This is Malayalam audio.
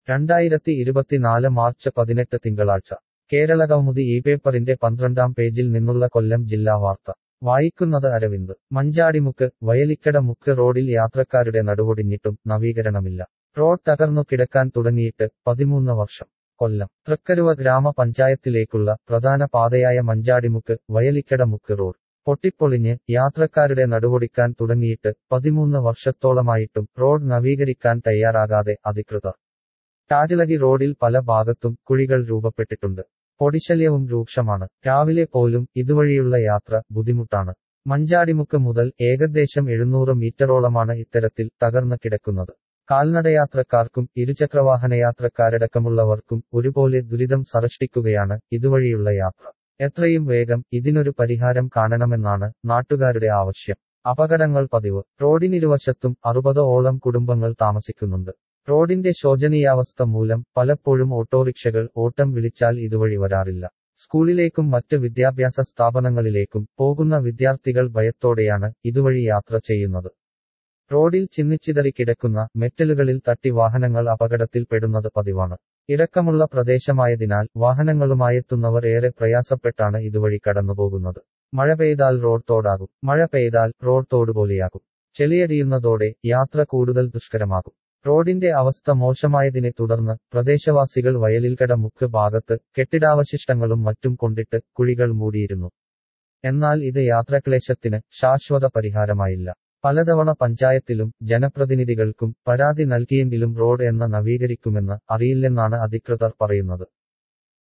രണ്ടായിരത്തി ഇരുപത്തിനാല് മാർച്ച് പതിനെട്ട് തിങ്കളാഴ്ച കേരള കൗമുദി ഈ പേപ്പറിന്റെ പന്ത്രണ്ടാം പേജിൽ നിന്നുള്ള കൊല്ലം ജില്ലാ വാർത്ത വായിക്കുന്നത് അരവിന്ദ് മഞ്ചാടിമുക്ക് വയലിക്കട മുക്ക് റോഡിൽ യാത്രക്കാരുടെ നടുവൊടിഞ്ഞിട്ടും നവീകരണമില്ല റോഡ് തകർന്നു കിടക്കാൻ തുടങ്ങിയിട്ട് പതിമൂന്ന് വർഷം കൊല്ലം തൃക്കരുവ ഗ്രാമപഞ്ചായത്തിലേക്കുള്ള പ്രധാന പാതയായ മഞ്ചാടിമുക്ക് വയലിക്കട മുക്ക് റോഡ് പൊട്ടിപ്പൊളിഞ്ഞ് യാത്രക്കാരുടെ നടുവൊടിക്കാൻ തുടങ്ങിയിട്ട് പതിമൂന്ന് വർഷത്തോളമായിട്ടും റോഡ് നവീകരിക്കാൻ തയ്യാറാകാതെ അധികൃതർ ടാരിളകി റോഡിൽ പല ഭാഗത്തും കുഴികൾ രൂപപ്പെട്ടിട്ടുണ്ട് പൊടിശല്യവും രൂക്ഷമാണ് രാവിലെ പോലും ഇതുവഴിയുള്ള യാത്ര ബുദ്ധിമുട്ടാണ് മഞ്ചാടിമുക്ക് മുതൽ ഏകദേശം എഴുന്നൂറ് മീറ്ററോളമാണ് ഇത്തരത്തിൽ തകർന്നു കിടക്കുന്നത് കാൽനടയാത്രക്കാർക്കും ഇരുചക്രവാഹനയാത്രക്കാരടക്കമുള്ളവർക്കും ഒരുപോലെ ദുരിതം സൃഷ്ടിക്കുകയാണ് ഇതുവഴിയുള്ള യാത്ര എത്രയും വേഗം ഇതിനൊരു പരിഹാരം കാണണമെന്നാണ് നാട്ടുകാരുടെ ആവശ്യം അപകടങ്ങൾ പതിവ് റോഡിനിരുവശത്തും അറുപതോളം കുടുംബങ്ങൾ താമസിക്കുന്നുണ്ട് റോഡിന്റെ ശോചനീയാവസ്ഥ മൂലം പലപ്പോഴും ഓട്ടോറിക്ഷകൾ ഓട്ടം വിളിച്ചാൽ ഇതുവഴി വരാറില്ല സ്കൂളിലേക്കും മറ്റ് വിദ്യാഭ്യാസ സ്ഥാപനങ്ങളിലേക്കും പോകുന്ന വിദ്യാർത്ഥികൾ ഭയത്തോടെയാണ് ഇതുവഴി യാത്ര ചെയ്യുന്നത് റോഡിൽ ചിന്നിച്ചിതറി കിടക്കുന്ന മെറ്റലുകളിൽ തട്ടി വാഹനങ്ങൾ അപകടത്തിൽപ്പെടുന്നത് പതിവാണ് ഇറക്കമുള്ള പ്രദേശമായതിനാൽ വാഹനങ്ങളുമായെത്തുന്നവർ ഏറെ പ്രയാസപ്പെട്ടാണ് ഇതുവഴി കടന്നുപോകുന്നത് മഴ പെയ്താൽ റോഡ് തോടാകും മഴ പെയ്താൽ റോഡ് തോടുപോലെയാകും ചെളിയടിയുന്നതോടെ യാത്ര കൂടുതൽ ദുഷ്കരമാകും റോഡിന്റെ അവസ്ഥ മോശമായതിനെ തുടർന്ന് പ്രദേശവാസികൾ വയലിൽക്കട മുക്ക് ഭാഗത്ത് കെട്ടിടാവശിഷ്ടങ്ങളും മറ്റും കൊണ്ടിട്ട് കുഴികൾ മൂടിയിരുന്നു എന്നാൽ ഇത് യാത്രക്ലേശത്തിന് ശാശ്വത പരിഹാരമായില്ല പലതവണ പഞ്ചായത്തിലും ജനപ്രതിനിധികൾക്കും പരാതി നൽകിയെങ്കിലും റോഡ് എന്ന നവീകരിക്കുമെന്ന് അറിയില്ലെന്നാണ് അധികൃതർ പറയുന്നത്